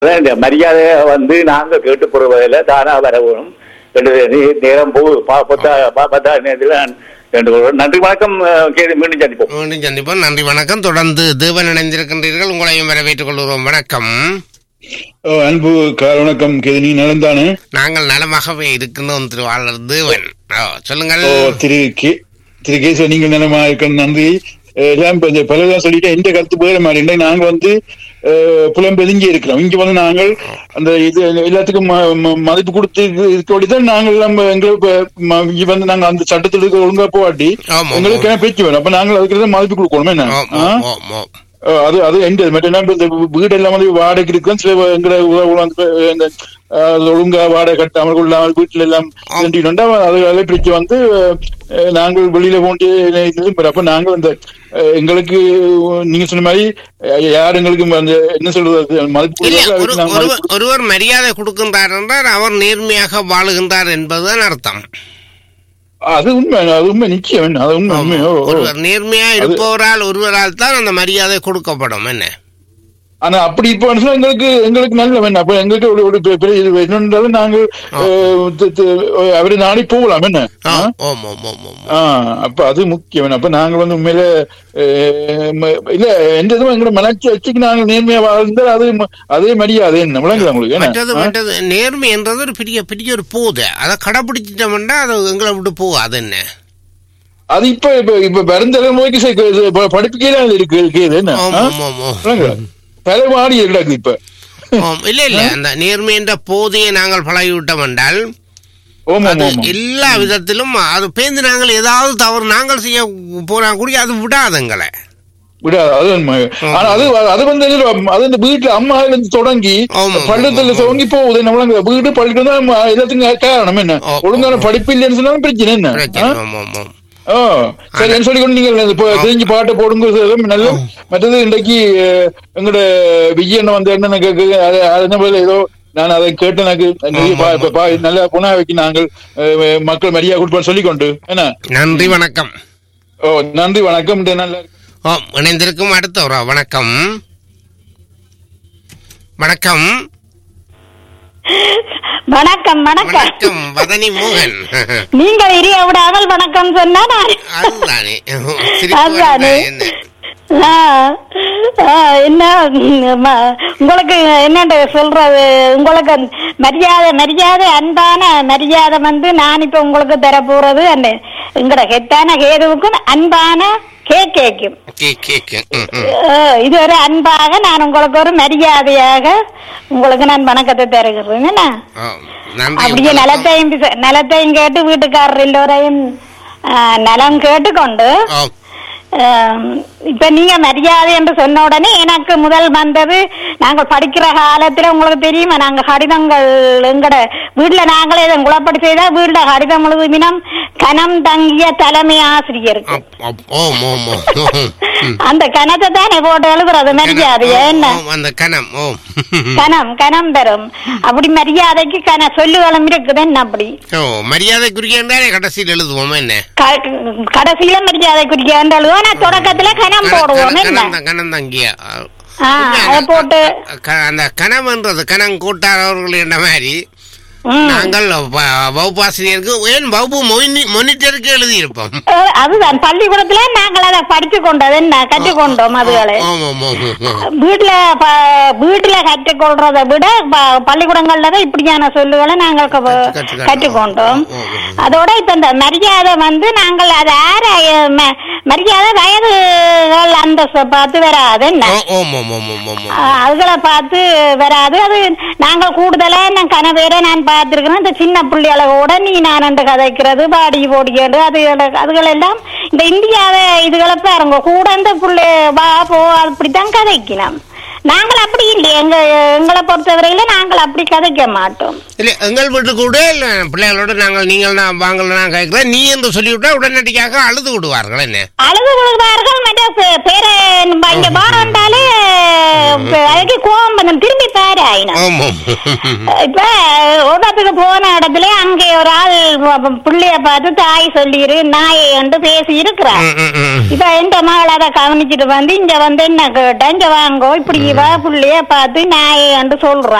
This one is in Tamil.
அதான் இந்த மரியாதையை வந்து நாங்க கேட்டு போறதில்ல தானா வர வேணும் ரெண்டு நே- நேரம் போகுது பா- பத்தா பா- பத்தா நேரத்தில் நான் வேண்டுகொள்கிறேன். நன்றி வணக்கம் அஹ், கேது மீண்டும் சந்திப்போம் மீண்டும் சந்திப்போம் நன்றி வணக்கம் தொடர்ந்து தேவன் இணைந்திருக்கின்றீர்கள் உங்களையும் வரவேற்றுக் கொள்கிறோம் வணக்கம் ஓ, அன்பு கால வணக்கம் கேது நீ நலந்தானே நாங்கள் நலமாகவே இருக்கின்றோம் திருவாளர் தேவன் ஓ, சொல்லுங்கள் ஓ திரு கே திரு கேசவ நீங்கள் நலமா இருக்க நன்றி அஹ், எல்லாம் இப்ப இந்த பலதான் சொல்லிட்டு எந்த கருத்து போயிட மாட்டேன் நாங்க வந்து அஹ், புலம்பெதுங்கி இருக்கிறோம் இங்க வந்து நாங்கள் அந்த இது எல்லாத்துக்கும் ம- ம- மதிப்பு கொடுத்து இருக்க தான் நாங்கள் நம்ம எங்களுக்கு ம- இங்க வந்து நாங்க அந்த சட்டத்தில் இருக்க ஒழுங்கா போவாட்டி ஆமா, எங்களுக்கு என்ன பேச்சு வேணும் அப்ப நாங்கள் அதுக்கு தான் மதிப்பு கொடுக்கணும் என்ன ஓம், ஆ? ஓம், ஓம், ஓம். அஹ் அது அது எந்த மற்ற என்ன இப்ப இந்த வீடு எல்லாம் வந்து வாடகைக்கு இருக்கு சில எங்கட உறவுகள் வந்து இந்த அஹ், ஒழுங்கா வாடகை கட்டாமல் கொள்ளாமல் வீட்டுல எல்லாம் இருந்துட்டா அது அதை பிரிச்சு வந்து அஹ், நாங்கள் வெளியில போட்டு இது அப்ப நாங்கள் அந்த அஹ், எங்களுக்கு நீங்க சொன்ன மாதிரி அஹ், யார் எங்களுக்கு அந்த என்ன சொல்றது அது மதிப்பு இல்ல கொடுக்கறதோ ஒரு அதுக்கு நாங்க மதிப்பு ஒருவர் ஒருவர் மரியாதை கொடுக்கின்றார் என்றால் அவர் நேர்மையாக வாழுகின்றார் என்பதுதான் அர்த்தம் அது உண்மை அது உண்மை நிச்சயம் என்ன அது உண்மை உண்மை ஓ, ஓ. ஒருவர் நேர்மையா இருப்பவரால் ஒருவரால் தான் அந்த மரியாதை கொடுக்கப்படும் என்ன ஆனா அப்படி இப்ப சொன்னா எங்களுக்கு எங்களுக்கு நல்ல வேணும் அப்ப எங்களுக்கு ஒரு ஒரு பெ- பெரிய இது என்னன்றாலும் நாங்கள் அஹ், தி- தி- அவரை நாடி போகலாம் என்ன ஆ, ஆ? ஓம் ஓம் ஓம் ஓம் ஆ, அப்ப அது முக்கியம் அப்ப நாங்க வந்து உண்மையில அஹ், ம- இல்ல எந்த இதுவும் எங்களை மனச்சு வச்சுக்கு நாங்க நேர்மையா வாழ்ந்தால் அது ம- அதே மரியாதை என்ன விளங்குதா உங்களுக்கு என்ன? மற்றது ஆ? மற்றது நேர்மை என்றது ஒரு பெரிய பெரிய ஒரு போதை அதை கடைபிடிச்சிட்டோம்னா அது எங்களை விட்டு போகாது என்ன அது இப்ப இப்ப இப்ப வருந்தலைமுறைக்கு சே- இது ப- படிப்புக்கே அது இருக்கு இருக்கு இது என்ன ஆம், ஆ? ஆம், ஆம், ஆம். விளங்குதா? பல மாடி கிடக்குது இப்ப ஆம், இல்ல இல்ல அந்த நேர்மை என்ற போதையை நாங்கள் பழகிவிட்டோம் என்றால் ஓமா அது ஓமா எல்லா விதத்திலும் அது பேந்து நாங்கள் ஏதாவது தவறு நாங்கள் செய்ய போனா கூட அது விடாது எங்களை விடாது அது உண்மை. ஆனா அது அது வந்து என்ன, அது இந்த வீட்டுல அம்மால இருந்து தொடங்கி ஆமா, பள்ளத்துல ஆமா, தொடங்கி போகுது என்ன விளங்குதா? வீடு பள்ளிக்கு தான் ம- எல்லாத்துக்கும் காரணம் என்ன ஆ, ஒழுங்கான ஆ. படிப்பு இல்லைன்னு சொன்னாலும் பிரச்சனை என்ன பிரச்சனை ஆ? ஆம், ஆம், ஆம். ஓ சரி என்ன சொல்லி கொண்டு நீங்கள் இப்போ தெரிஞ்சு பாட்டு போடுங்க சார். நல்ல மற்றது இன்றைக்கு அஹ், எங்கட விஜயன் வந்து என்ன கேக்கு அது அது என்ன பதில் ஏதோ நான் அதை கேட்டு எனக்கு நிறைய பா- இப்ப பா- நல்ல புனா வைக்க நாங்கள் அஹ், மக்கள் மரியாதை கொடுப்பான்னு சொல்லிக்கொண்டு என்ன நன்றி வணக்கம் ஓ நன்றி வணக்கம் இந்த நல்ல ஆம் இணைந்திருக்கும் அடுத்த ஒரு வணக்கம் வணக்கம் வணக்கம் வணக்கம் வணக்கம் வதனி மோகன் நீங்கள் இரிய விடாமல் வணக்கம் சொன்னா நான் அதுதானே சிரிப்பு அதுதானே. வருதா என்ன ஆ, ஆ, என்ன ம், ம- உங்களுக்கு என்னண்டு சொல்றது உங்களுக்கு மரியாதை மரியாதை அன்பான மரியாதை வந்து நான் இப்ப உங்களுக்கு தர போறது அந்த எங்கட கெத்தான கேதுவுக்கும் அன்பான கேக் கேக்கும் கே கேக்கு ம், ம். ஆ, இது ஒரு அன்பாக நான் உங்களுக்கு ஒரு மரியாதையாக உங்களுக்கு நான் வணக்கத்தை தருகிறேன் என்ன ஆ, நன்றி அப்படியே உங்களுக்கு. நலத்தையும் பிச- நலத்தையும் கேட்டு வீட்டுக்காரர் எல்லோரையும் ஆ, நலம் கேட்டுக்கொண்டு ஆம். ஆம், இப்ப நீங்க மரியாதை என்று சொன்ன உடனே எனக்கு முதல் வந்தது நாங்கள் படிக்கிற காலத்துல உங்களுக்கு தெரியுமா நாங்க கடிதங்கள் எங்கட வீட்டுல நாங்களே இதை குழப்படி செய்தா வீட்டுல கடிதம் முழுவதினம் கனம் தங்கிய தலைமை ஆசிரியருக்கு அப், அப், ஓம் ஓம் ஓம் ஓம். ம். அந்த கணத்தை தானே போட்டு எழுதுறது மரியாதைய ஓம், என்ன ஓம், அந்த கணம் ஓம் கணம் கணம் பெறும் அப்படி மரியாதைக்கு கன சொல்லுகளும் இருக்குது என்ன அப்படி ஓ மரியாதைக்குரிய தானே கடைசியில் எழுதுவோம் என்ன க- கடைசியில மரியாதை குறிக்க எழுதுவோம் ஆனா தொடக்கத்துல கணம் போடுவோம் என்ன கணம் கணம் தங்கிய ஆ, அதை போட்டு அந்த கணம்ன்றது கணம் கூட்டார் அவர்கள் என்ற மாதிரி ம். நாங்கள் வ- வகுப்பாசிரியருக்கு ஏன் வகுப்பு மொனி- மொனிட்டருக்கு எழுதியிருப்போம் அஹ் அதுதான் பள்ளிக்கூடத்துல நாங்கள் அதை படிச்சு கொண்டது என்ன கற்றுக்கொண்டோம் அதுகளை ஆமாம் ஆமாம் ஆமாம் வீட்டுல ப- வீட்டுல கற்றுக்கொள்றதை விட ப- பள்ளிக்கூடங்கள்ல தான் இப்படியான சொல்லுகளை நாங்கள் க- கற்று- கற்றுக்கொண்டோம். கற்றுக்கொண்டோம் ஓ, ஓ, ஓ. அதோட இப்ப இந்த மரியாதை வந்து நாங்கள் அதை யார ம- மரியாதை வயதுகள் அந்த பார்த்து வராது என்ன ஓ, ஓம் ஓம் ஓம் ஓம் ஓம் ஓம். ஆஹ் அதுகளை பார்த்து வராது அது நாங்கள் கூடுதலா நான் கனவேற நான் பார்த்திருக்கிறேன் இந்த சின்ன பிள்ளைகளை கூட நீ நான் என்று கதைக்கிறது பாடி போடிக்கிறது அது அதுகள் எல்லாம் இந்த இந்தியாவை இதுகளை பாருங்க கூட இந்த பிள்ளை வா போ அப்படித்தான் கதைக்கணும் நாங்கள் அப்படி இல்லை எங்க எங்களை பொறுத்தவரையில நாங்கள் அப்படி கதைக்க மாட்டோம் இல்ல எங்கள் வீட்டு கூட இல்ல பிள்ளைகளோட நாங்கள் நீங்கள் நான் வாங்கல நான் கேட்கிறேன் நீ என்று சொல்லிவிட்டா உடனடியாக அழுது விடுவார்கள் என்ன அழுது விழுவார்கள் மற்ற பே- பேரை இங்க பாரண்டாலே அதுக்கு கோபம் வந்து திரும்பி பேராயினா ஆமாம் இப்ப ஓதாத்துக்கு போன இடத்துல அங்கே ஒரு ஆள் ப- பிள்ளைய பார்த்து தாய் சொல்லிரு நாயை என்று பேசி இருக்கிறார் ம், ம், ம். இப்ப எந்த மகள் அதை கவனிச்சுட்டு வந்து இங்க வந்து என்ன கேட்டா இங்க வாங்கோ இப்படி இவ புள்ளைய பார்த்து நாயை என்று சொல்றா